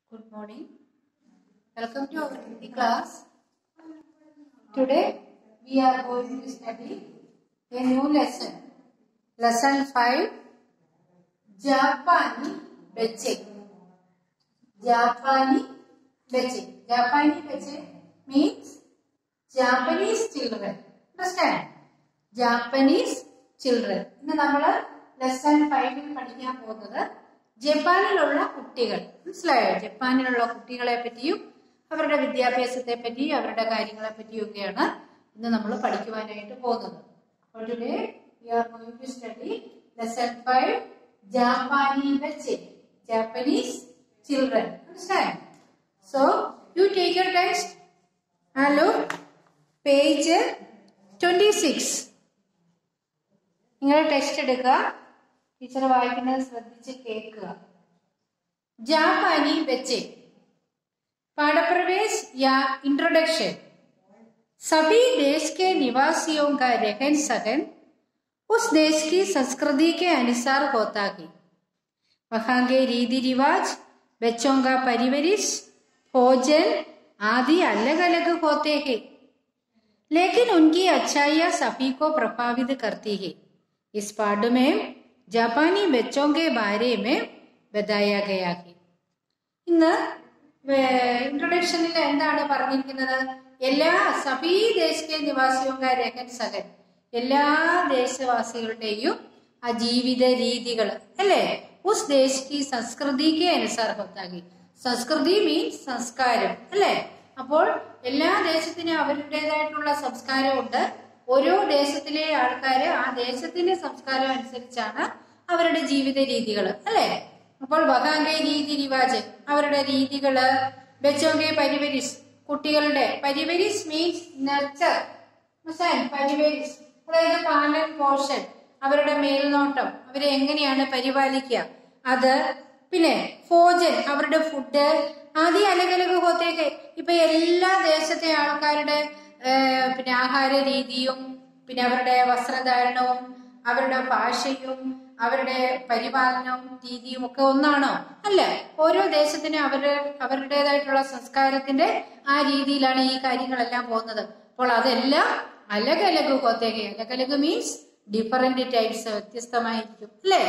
Good morning. Welcome to our Hindi class. Today we are going to study a new lesson. Lesson 5 Japani Beche. Japani Beche. Japani Beche means Japanese children. Understand? Japanese children. ഇന്ന് നമ്മൾ lesson ഫൈവിൽ പഠിക്കാൻ പോകുന്നത് ജപ്പാനിലുള്ള കുട്ടികൾ മനസ്സിലായോ ജപ്പാനിലുള്ള കുട്ടികളെ പറ്റിയും അവരുടെ വിദ്യാഭ്യാസത്തെ പറ്റിയും അവരുടെ കാര്യങ്ങളെ പറ്റിയും ഒക്കെയാണ് ഇന്ന് നമ്മൾ പഠിക്കുവാനായിട്ട് പോകുന്നത് അപ്പോൾ today we are going to study lesson five ജാപ്പാനി വെച്ച് ജാപ്പനീസ് ചിൽഡ്രൻ മനസ്സിലായോ so you take your text hello page twenty six നിങ്ങൾ ടെക്സ്റ്റ് എടുക്കുക ടീച്ചർ വായിക്കുന്നത് ശ്രദ്ധിച്ച് കേൾക്കുക ജാപ്പാനി വെച്ച് पाठप्रवेश या इंट्रोडक्शन सभी देश के निवासियों का रहन सहन उस देश की संस्कृति के अनुसार होता है वहां के रीति रिवाज बच्चों का परिवरिश भोजन आदि अलग अलग होते हैं लेकिन उनकी अच्छाइयाँ सभी को प्रभावित करती है इस पाठ में जापानी बच्चों के बारे में बताया गया है ഇന്ന് ഇൻട്രൊഡക്ഷനിൽ എന്താണ് പറഞ്ഞിരിക്കുന്നത് എല്ലാ സബീ ദേശീയ നിവാസിയുടെ രഹൻ സഹൻ എല്ലാ ദേശവാസികളുടെയും ആ ജീവിത രീതികൾ അല്ലേ ഉസ് ദേശി സംസ്കൃതിക്ക് അനുസാരത്താകി സംസ്കൃതി മീൻസ് സംസ്കാരം അല്ലേ അപ്പോൾ എല്ലാ ദേശത്തിനും അവരുടേതായിട്ടുള്ള സംസ്കാരമുണ്ട് ഓരോ ദേശത്തിലെ ആൾക്കാര് ആ ദേശത്തിന്റെ സംസ്കാരം അനുസരിച്ചാണ് അവരുടെ ജീവിത രീതികൾ അല്ലേ അപ്പോൾ വഹാന്റെ രീതി റിവാജ് അവരുടെ രീതികള് ബച്ചോങ്കെ പരിവരിസ് കുട്ടികളുടെ പരിവരിസ് മീൻസ് നർച്ചർ പരിവരിസ് അതായത് പാലൻ പോഷൻ അവരുടെ മേൽനോട്ടം അവരെ എങ്ങനെയാണ് പരിപാലിക്കുക അത് പിന്നെ ഭോജൻ അവരുടെ ഫുഡ് ആദ്യം അലകലക ഹോത്തേക്ക് ഇപ്പൊ എല്ലാ ദേശത്തെ ആൾക്കാരുടെ പിന്നെ ആഹാര രീതിയും പിന്നെ അവരുടെ വസ്ത്രധാരണവും അവരുടെ ഭാഷയും അവരുടെ പരിപാലനവും രീതിയും ഒക്കെ ഒന്നാണോ അല്ല ഓരോ ദേശത്തിനും അവരുടെ അവരുടേതായിട്ടുള്ള സംസ്കാരത്തിന്റെ ആ രീതിയിലാണ് ഈ കാര്യങ്ങളെല്ലാം പോകുന്നത് അപ്പോൾ അതെല്ലാം അലകലക് ഹോത്തേക്ക് അലകലക് മീൻസ് ഡിഫറെന്റ് ടൈപ്സ് വ്യത്യസ്തമായിരിക്കും അല്ലേ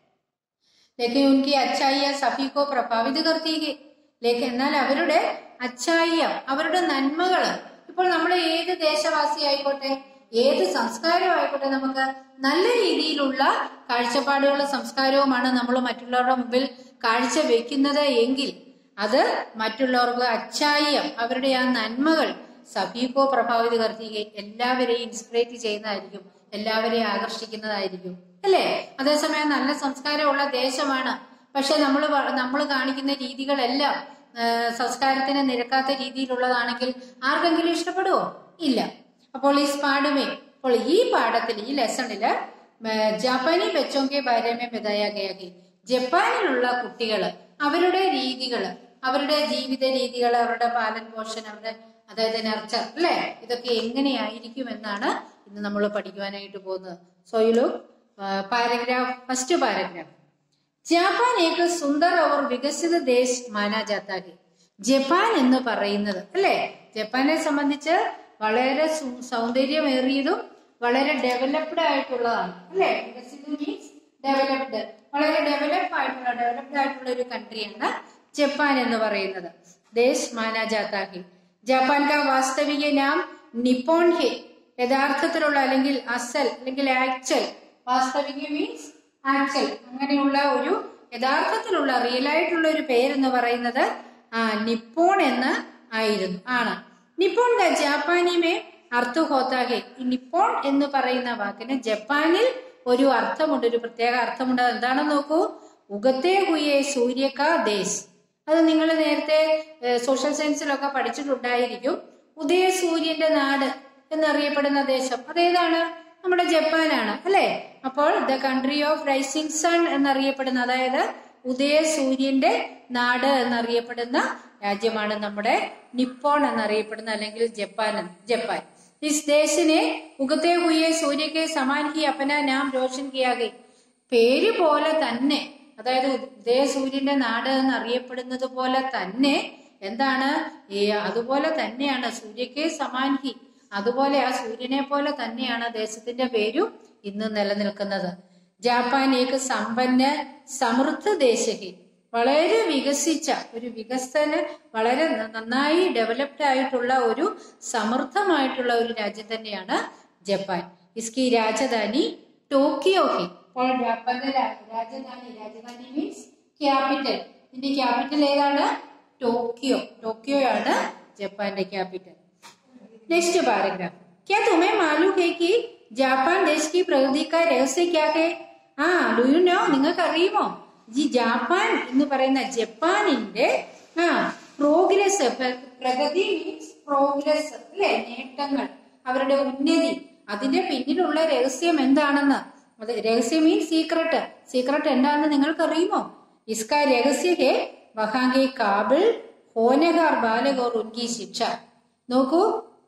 ലേക്കിൻ ഉൻകി അച്ചായ സഫീക്കോ പ്രഭാവിത കർത്തിക്ക് ലേക്ക് എന്നാൽ അവരുടെ അച്ചായം അവരുടെ നന്മകള് ഇപ്പോൾ നമ്മൾ ഏത് ദേശവാസി ആയിക്കോട്ടെ ഏത് സംസ്കാരം ആയിക്കോട്ടെ നമുക്ക് നല്ല രീതിയിലുള്ള കാഴ്ചപ്പാടുകളും സംസ്കാരവുമാണ് നമ്മൾ മറ്റുള്ളവരുടെ മുമ്പിൽ കാഴ്ച വെക്കുന്നത് എങ്കിൽ അത് മറ്റുള്ളവർക്ക് അച്ചായം അവരുടെ ആ നന്മകൾ സഭീകോ പ്രഭാവിത കർത്തിക എല്ലാവരെയും ഇൻസ്പിറേറ്റ് ചെയ്യുന്നതായിരിക്കും എല്ലാവരെയും ആകർഷിക്കുന്നതായിരിക്കും അല്ലേ അതേസമയം നല്ല സംസ്കാരമുള്ള ദേശമാണ് പക്ഷെ നമ്മൾ നമ്മൾ കാണിക്കുന്ന രീതികളെല്ലാം സംസ്കാരത്തിന് നിരക്കാത്ത രീതിയിലുള്ളതാണെങ്കിൽ ആർക്കെങ്കിലും ഇഷ്ടപ്പെടുവോ ഇല്ല അപ്പോൾ ഈ പാഠമേ അപ്പോൾ ഈ പാഠത്തിൽ ഈ ലെസണില് ജപ്പാനി ബച്ചോങ്കെ ബാരമേ ബദായാകയാകി ജപ്പാനിലുള്ള കുട്ടികൾ അവരുടെ രീതികൾ അവരുടെ ജീവിത രീതികൾ അവരുടെ പാലൻ പോഷൻ അവരുടെ അതായത് നർച്ചർ അല്ലെ ഇതൊക്കെ എങ്ങനെയായിരിക്കും എന്നാണ് ഇന്ന് നമ്മൾ പഠിക്കുവാനായിട്ട് പോകുന്നത് സോയിലു പാരഗ്രാഫ് ഫസ്റ്റ് പാരഗ്രാഫ് ജപ്പാൻ ഏക സുന്ദർ അവർ വികസിത ദേശ് മാനാ ജാത്താകി ജപ്പാൻ എന്ന് പറയുന്നത് അല്ലെ ജപ്പാനെ സംബന്ധിച്ച് വളരെ സൗന്ദര്യമേറിയതും വളരെ ഡെവലപ്ഡ് ആയിട്ടുള്ളതാണ് അല്ലെ വികസിത മീൻസ് ഡെവലപ്ഡ് വളരെ ഡെവലപ്പ് ആയിട്ടുള്ള ഡെവലപ്ഡ് ആയിട്ടുള്ള ഒരു കൺട്രിയാണ് ജപ്പാൻ എന്ന് പറയുന്നത് ദേശ് മാനാ ജാത്താഹി ജപ്പാൻ കാ വാസ്തവിക നാം നിപ്പോൺ ഹെ യഥാർത്ഥത്തിലുള്ള അല്ലെങ്കിൽ അസൽ അല്ലെങ്കിൽ ആക്ച്വൽ വാസ്തവിക മീൻസ് ആക്ച്വൽ അങ്ങനെയുള്ള ഒരു യഥാർത്ഥത്തിലുള്ള റിയൽ ആയിട്ടുള്ള ഒരു പേരെന്ന് പറയുന്നത് ആ നിപ്പോൺ എന്ന് ആയിരുന്നു ആണ് നിപ്പോൺ ജാപ്പാനിമേ അർത്ഥ ഹോത്താകെ ഈ നിപ്പോൺ എന്ന് പറയുന്ന വാക്കിന് ജപ്പാനിൽ ഒരു അർത്ഥമുണ്ട് ഒരു പ്രത്യേക അർത്ഥമുണ്ട് എന്താണെന്ന് നോക്കൂ ഉഗത്തെ ഹുയെ സൂര്യക ദേശ് അത് നിങ്ങൾ നേരത്തെ സോഷ്യൽ സയൻസിലൊക്കെ പഠിച്ചിട്ടുണ്ടായിരിക്കും ഉദയ സൂര്യന്റെ നാട് എന്നറിയപ്പെടുന്ന ദേശം അതേതാണ് നമ്മുടെ ജപ്പാനാണ് അല്ലെ അപ്പോൾ the country of rising sun എന്നറിയപ്പെടുന്ന അതായത് ഉദയ സൂര്യന്റെ നാട് എന്നറിയപ്പെടുന്ന രാജ്യമാണ് നമ്മുടെ നിപ്പോൺ എന്നറിയപ്പെടുന്ന അല്ലെങ്കിൽ ജപ്പാൻ ജപ്പാൻ ഇസ് ദേശിനെ ഉഗത്തെ ഹുയെ സൂര്യക്കെ സമാൻ ഹി അപ്പന നാം രോഷൻ കിയാകെ പേര് പോലെ തന്നെ അതായത് ഉദയസൂര്യന്റെ നാട് എന്ന് അറിയപ്പെടുന്നത് പോലെ തന്നെ എന്താണ് ഈ അതുപോലെ തന്നെയാണ് സൂര്യക്ക് സമാൻഹി അതുപോലെ ആ സൂര്യനെ പോലെ തന്നെയാണ് ദേശത്തിന്റെ പേരും ഇന്ന് നിലനിൽക്കുന്നത് ജാപ്പാൻ ഏക സമ്പന്ന സമൃദ്ധ ദേശഹി വളരെ വികസിച്ച ഒരു വികസന വളരെ നന്നായി ഡെവലപ്ഡ് ആയിട്ടുള്ള ഒരു സമൃദ്ധമായിട്ടുള്ള ഒരു രാജ്യം തന്നെയാണ് ജപ്പാൻ ഇസ്കി രാജധാനി ടോക്കിയോ ഹി അപ്പോൾ ജപ്പാന്റെ രാ- രാജധാനി രാജധാനി മീൻസ് ക്യാപിറ്റൽ ഇതിന്റെ ക്യാപിറ്റൽ ഏതാണ് ടോക്കിയോ ടോക്കിയോ ആണ് ജപ്പാന്റെ ക്യാപിറ്റൽ नेक्स्ट पैराग्राफ क्या तुम्हें मालूम है कि ജാപ്പാൻ ദേശ് की പ്രകൃതി का രഹസ്യ क्या है ആ ഡു യു നോ നിങ്ങൾക്ക് അറിയുമോ ഈ ജാപ്പാൻ എന്ന് പറയുന്ന ജപ്പാനിന്റെ ആ പ്രോഗ്രസ് പ്രഗതി മീൻസ് പ്രോഗ്രസ് അല്ലെ നേട്ടങ്ങൾ അവരുടെ ഉന്നതി അതിന്റെ പിന്നിലുള്ള രഹസ്യം എന്താണെന്ന് അത് രഹസ്യം മീൻസ് സീക്രട്ട് സീക്രട്ട് എന്താണെന്ന് നിങ്ങൾക്ക് അറിയുമോ ഇസ്ക രഹസ്യ ഹെ വഹാങ്കെ കാബിൾ ഹോനഗാർ ബാലകോർ ഉൻകി ശിക്ഷ നോക്കൂ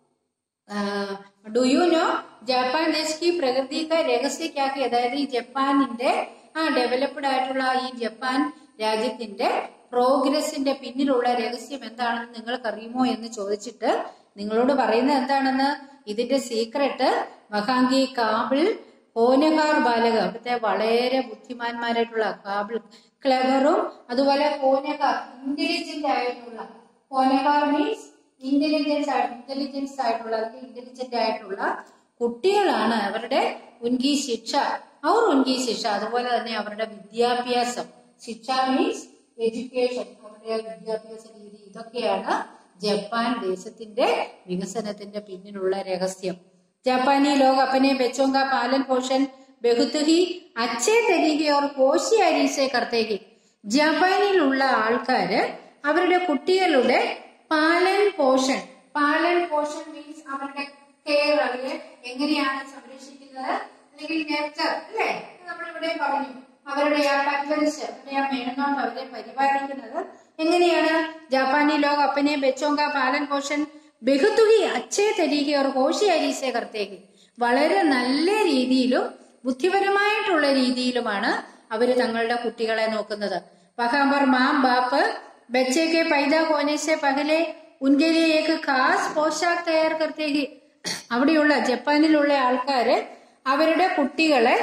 ഡു യു നോ ജപ്പാൻ ദേശ് കി പ്രകൃതി ക രഹസ്യക്കാക്കി അതായത് ഈ ജപ്പാനിന്റെ ആ ഡെവലപ്ഡ് ആയിട്ടുള്ള ഈ ജപ്പാൻ രാജ്യത്തിന്റെ പ്രോഗ്രസിന്റെ പിന്നിലുള്ള രഹസ്യം എന്താണെന്ന് നിങ്ങൾക്ക് അറിയുമോ എന്ന് ചോദിച്ചിട്ട് നിങ്ങളോട് പറയുന്നത് എന്താണെന്ന് ഇതിന്റെ സീക്രട്ട് മഹാങ്കി കാബിൾ ഹോനകാർ ബാലക അവിടുത്തെ വളരെ ബുദ്ധിമാന്മാരായിട്ടുള്ള കാബിൾ ക്ലവറും അതുപോലെ ഹോനകാർ ഇന്റലിജന്റ് ആയിട്ടുള്ള ഹോനകാർ മീൻസ് ഇന്റലിജൻസ് ഇന്റലിജൻസ് ആയിട്ടുള്ള അല്ലെങ്കിൽ ഇന്റലിജന്റ് ആയിട്ടുള്ള കുട്ടികളാണ് അവരുടെ ഉൻകി ശിക്ഷ അവർ ഉൻകി ശിക്ഷ അതുപോലെ തന്നെ അവരുടെ വിദ്യാഭ്യാസം ശിക്ഷ മീൻസ് എഡ്യൂക്കേഷൻ അവരുടെ വിദ്യാഭ്യാസ രീതി ഇതൊക്കെയാണ് ജപ്പാൻ ദേശത്തിന്റെ വികസനത്തിന്റെ പിന്നിലുള്ള രഹസ്യം जापानी लोग अपने बच्चों का पालन पोषण बहुत ही अच्छे तरीके और होशियाരി से करते हैं ജപ്പാനിലുള്ള ആൾക്കാര് അവരുടെ കുട്ടികളുടെ പാലൻ പോഷൻ പാലൻ പോഷൻ മീൻസ് അവരുടെ കെയർ അവരെ എങ്ങനെയാണ് സംരക്ഷിക്കുന്നത് അല്ലെങ്കിൽ നേച്ചർ അല്ലേ നമ്മളിവിടെ പറഞ്ഞു അവരുടെ ആ പരിപരിച്ച് അവരുടെ ആ മേൽനോട്ട് അവരെ പരിപാലിക്കുന്നത് എങ്ങനെയാണ് ജാപ്പാനി ലോക അപ്പനെ ബച്ചോങ്ക പാലൻ പോഷൻ ബഹുതുകി അച്ഛേ തരീകെ ഓർ ഹോഷിയാരീസെ കർത്തേക്ക് വളരെ നല്ല രീതിയിലും ബുദ്ധിപരമായിട്ടുള്ള രീതിയിലുമാണ് അവര് തങ്ങളുടെ കുട്ടികളെ നോക്കുന്നത് വഹാമ്പർ മാം ബാപ്പ് ബच्चे के पैदा होने से पहले उनके लिए एक खास पोशाक തയ്യാർ करത്തേക്ക് അവിടെയുള്ള ജപ്പാനിലുള്ള ആൾക്കാര് അവരുടെ കുട്ടികളെ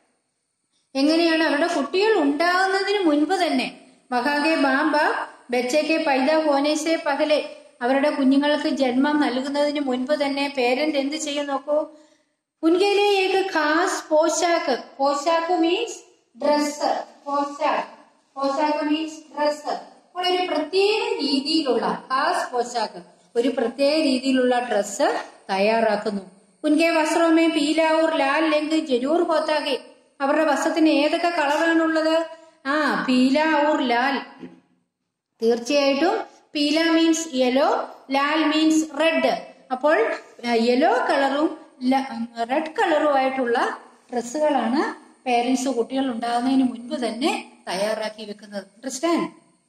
എങ്ങനെയാണ് അവരുടെ കുട്ടികൾ ഉണ്ടാകുന്നതിന് മുൻപ് തന്നെ മഹാകെ ബാമ്പ ബച്ചയ്ക്ക് പൈത ഹോനേസെ പകലെ അവരുടെ കുഞ്ഞുങ്ങൾക്ക് ജന്മം നൽകുന്നതിന് മുൻപ് തന്നെ പേരന്റ് എന്ത് ചെയ്യും നോക്കൂ ഉൻകേലെ ഏക ഖാസ് പോശാക്ക് പോശാക്ക് മീൻസ് ഡ്രസ് പോശാക്ക് പോശാക്ക് മീൻസ് ഡ്രസ് അപ്പോൾ ഒരു പ്രത്യേക രീതിയിലുള്ള ഖാസ് പോശാക്ക് ഒരു പ്രത്യേക രീതിയിലുള്ള ഡ്രസ്സ് തയ്യാറാക്കുന്നു ഉൻകെ വസ്ത്രമേ പീലാവൂർ ലാൽ ലെങ്ക് ജരൂർ ഹോത്താകെ അവരുടെ വസ്ത്രത്തിന് ഏതൊക്കെ കളറാണുള്ളത് ആ പീലാവൂർ ലാൽ തീർച്ചയായിട്ടും പീല മീൻസ് യെല്ലോ ലാൽ മീൻസ് റെഡ് അപ്പോൾ യെല്ലോ കളറും റെഡ് കളറുമായിട്ടുള്ള ഡ്രസ്സുകളാണ് പേരൻസ് കുട്ടികൾ ഉണ്ടാകുന്നതിന് മുൻപ് തന്നെ തയ്യാറാക്കി വെക്കുന്നത് അണ്ടർസ്റ്റാൻഡ്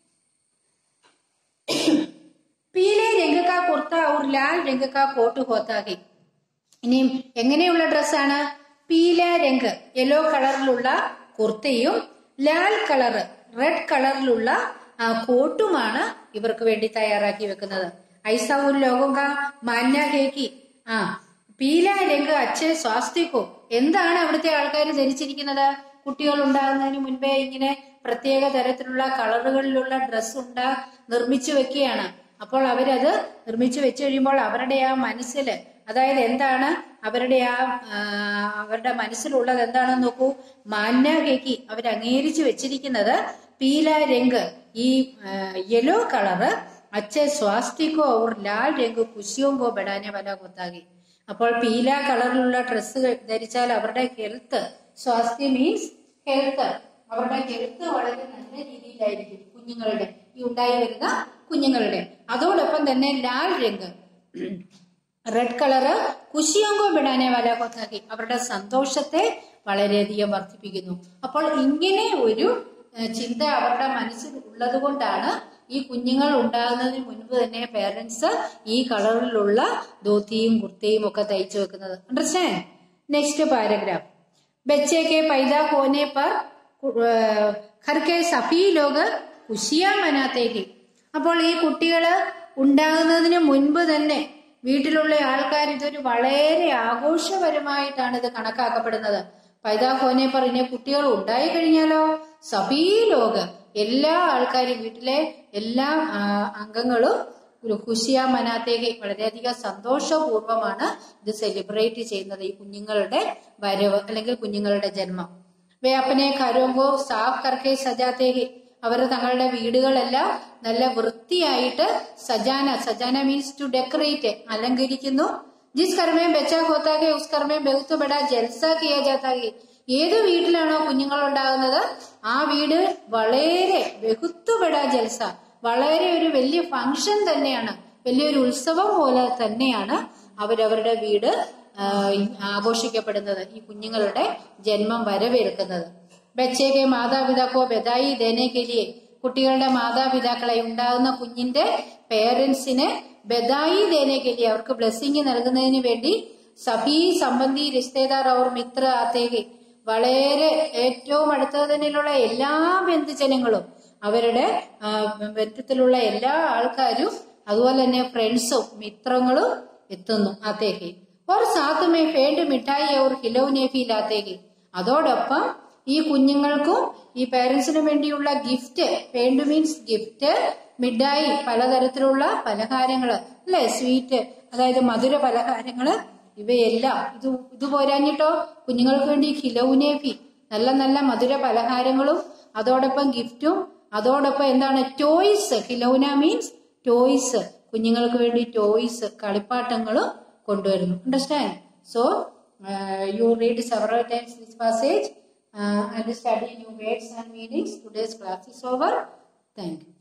പീലെ രംഗക്ക കുർത്ത ഔർ ലാൽ രംഗക്ക കോട്ട് ഹോത്താകി ഇനിയും എങ്ങനെയുള്ള ഡ്രസ്സാണ് പീല രംഗ് യെല്ലോ കളറിലുള്ള കുർത്തയും ലാൽ കളർ റെഡ് കളറിലുള്ള ആ, കോട്ടുമാണ് ഇവർക്ക് വേണ്ടി തയ്യാറാക്കി വെക്കുന്നത് ഐസൗൽ ലോകം മാന്യ കേക്കി ആ പീല രംഗ് അച്ഛൻ സ്വാസ്തിക്കോ എന്താണ് അവിടുത്തെ ആൾക്കാർ ധരിച്ചിരിക്കുന്നത് കുട്ടികൾ ഉണ്ടാകുന്നതിന് മുൻപേ ഇങ്ങനെ പ്രത്യേക തരത്തിലുള്ള കളറുകളിലുള്ള ഡ്രസ്സ് ഉണ്ടാ നിർമ്മിച്ചു വെക്കുകയാണ് അപ്പോൾ അവരത് നിർമ്മിച്ചു വെച്ച് കഴിയുമ്പോൾ അവരുടെ ആ മനസ്സില് അതായത് എന്താണ് അവരുടെ ആ ആ, അവരുടെ മനസ്സിലുള്ളത് എന്താണെന്ന് നോക്കൂ മാന്യ കേക്കി അവർ അംഗീകരിച്ചു വെച്ചിരിക്കുന്നത് പീല രംഗ് ഈ യെല്ലോ കളറ് അച്ഛ സ്വാസ്തിക്കോ അവർ ലാൽ രംഗ് കുശിയോങ്കോ ബെടാനെ വല കൊത്താകി അപ്പോൾ പീല കളറിലുള്ള ഡ്രസ്സ് ധരിച്ചാൽ അവരുടെ ഹെൽത്ത് സ്വാസ്ഥ്യ മീൻസ് ഹെൽത്ത് അവരുടെ ഹെൽത്ത് വളരെ നല്ല രീതിയിലായിരിക്കും കുഞ്ഞുങ്ങളുടെ ഈ ഉണ്ടായി വരുന്ന കുഞ്ഞുങ്ങളുടെ അതോടൊപ്പം തന്നെ ലാൽ രംഗ് റെഡ് കളറ് കുശിയങ്കോ ബിടാനെ വല കൊത്താക്കി അവരുടെ സന്തോഷത്തെ വളരെയധികം വർദ്ധിപ്പിക്കുന്നു അപ്പോൾ ഇങ്ങനെ ഒരു ഏഹ്, ചിന്ത അവരുടെ മനസ്സിൽ ഉള്ളത് കൊണ്ടാണ് ഈ കുഞ്ഞുങ്ങൾ ഉണ്ടാകുന്നതിന് മുൻപ് തന്നെ പേരൻസ് ഈ കളറിലുള്ള ധോത്തിയും കുർത്തയും ഒക്കെ തയ്ച്ചു വെക്കുന്നത് അണ്ടർസ്റ്റാൻഡ് നെക്സ്റ്റ് പാരഗ്രാഫ് बच्चे के पैदा होने पर ഖർക്കെ സഭി ലോക് ഖുഷിയാ മനാത്തേക്ക് അപ്പോൾ ഈ കുട്ടികള് ഉണ്ടാകുന്നതിന് മുൻപ് തന്നെ വീട്ടിലുള്ള ആൾക്കാർ ഇതൊരു വളരെ ആഘോഷപരമായിട്ടാണ് ഇത് കണക്കാക്കപ്പെടുന്നത് പൈതാ ഹോനെ പറഞ്ഞ കുട്ടികൾ ഉണ്ടായി കഴിഞ്ഞാലോ സഭീ ലോക് എല്ലാ ആൾക്കാരും വീട്ടിലെ എല്ലാ ആ, അംഗങ്ങളും ഒരു ഖുഷിയ മനാത്തേക്ക് വളരെയധികം സന്തോഷപൂർവ്വമാണ് ഇത് സെലിബ്രേറ്റ് ചെയ്യുന്നത് ഈ കുഞ്ഞുങ്ങളുടെ വരവ് അല്ലെങ്കിൽ കുഞ്ഞുങ്ങളുടെ ജന്മം വേ അപ്പനെ ഘരോങ്കോ സാഫ് കർക്കെ സജാത്തേക്ക് അവർ തങ്ങളുടെ വീടുകളെല്ലാം നല്ല വൃത്തിയായിട്ട് സജാന സജാന മീൻസ് ടു ഡെക്കറേറ്റ് അലങ്കരിക്കുന്നു ജിസ് കർമ്മയും ബെച്ച ഹോത്താകെ ഉസ് കർമ്മയും ബഹുത്ത് ബഡ ജൽസ കിയ ജാത്താകെ ഏത് വീട്ടിലാണോ കുഞ്ഞുങ്ങൾ ഉണ്ടാകുന്നത് ആ വീട് വളരെ ബഹുത്ത് ബഡ ജൽസ വളരെ ഒരു വലിയ ഫംഗ്ഷൻ തന്നെയാണ് വലിയൊരു ഉത്സവം പോലെ തന്നെയാണ് അവരവരുടെ വീട് ആ, ആഘോഷിക്കപ്പെടുന്നത് ഈ കുഞ്ഞുങ്ങളുടെ ജന്മം വരവേൽക്കുന്നത് ബച്ചേക്കെ മാതാപിതാക്കോ ബദായി ദേനേക്കെലിയെ കുട്ടികളുടെ മാതാപിതാക്കളെ ഉണ്ടാകുന്ന കുഞ്ഞിന്റെ പേരൻസിന് ബദായി ദേനേക്കെലിയെ അവർക്ക് ബ്ലെസ്സിങ് നൽകുന്നതിന് വേണ്ടി സഭീ സംബന്ധി റിശ്തേദാർ അവർ മിത്ര ആത്തേക്ക് വളരെ ഏറ്റവും അടുത്തതിലുള്ള എല്ലാ ബന്ധുജനങ്ങളും അവരുടെ ആ, ബന്ധത്തിലുള്ള എല്ലാ ആൾക്കാരും അതുപോലെ തന്നെ ഫ്രണ്ട്സും മിത്രങ്ങളും എത്തുന്നു ആത്തേക്ക് ഒരു സാത്തുമേ ഫേണ്ട് മിഠായി അവർ ഹിലൗനെ ഫീലാത്തേക്ക് അതോടൊപ്പം ഈ കുഞ്ഞുങ്ങൾക്കും ഈ പേരൻസിന് വേണ്ടിയുള്ള ഗിഫ്റ്റ് ഫേണ്ട് മീൻസ് ഗിഫ്റ്റ് മിഠായി പലതരത്തിലുള്ള പലഹാരങ്ങള് അല്ലെ സ്വീറ്റ് അതായത് മധുര പലഹാരങ്ങള് ഇവയെല്ലാം ഇത് ഇത് പോരാഞ്ഞിട്ടോ കുഞ്ഞുങ്ങൾക്ക് വേണ്ടി ഖിലൗനേഫി നല്ല നല്ല മധുര പലഹാരങ്ങളും അതോടൊപ്പം ഗിഫ്റ്റും അതോടൊപ്പം എന്താണ് ടോയ്സ് ഖിലൗന മീൻസ് ടോയ്സ് കുഞ്ഞുങ്ങൾക്ക് വേണ്ടി ടോയ്സ് കളിപ്പാട്ടങ്ങളും കൊണ്ടുവരുന്നു understand so you read several times this passage and study new words and meanings today's class is over thank U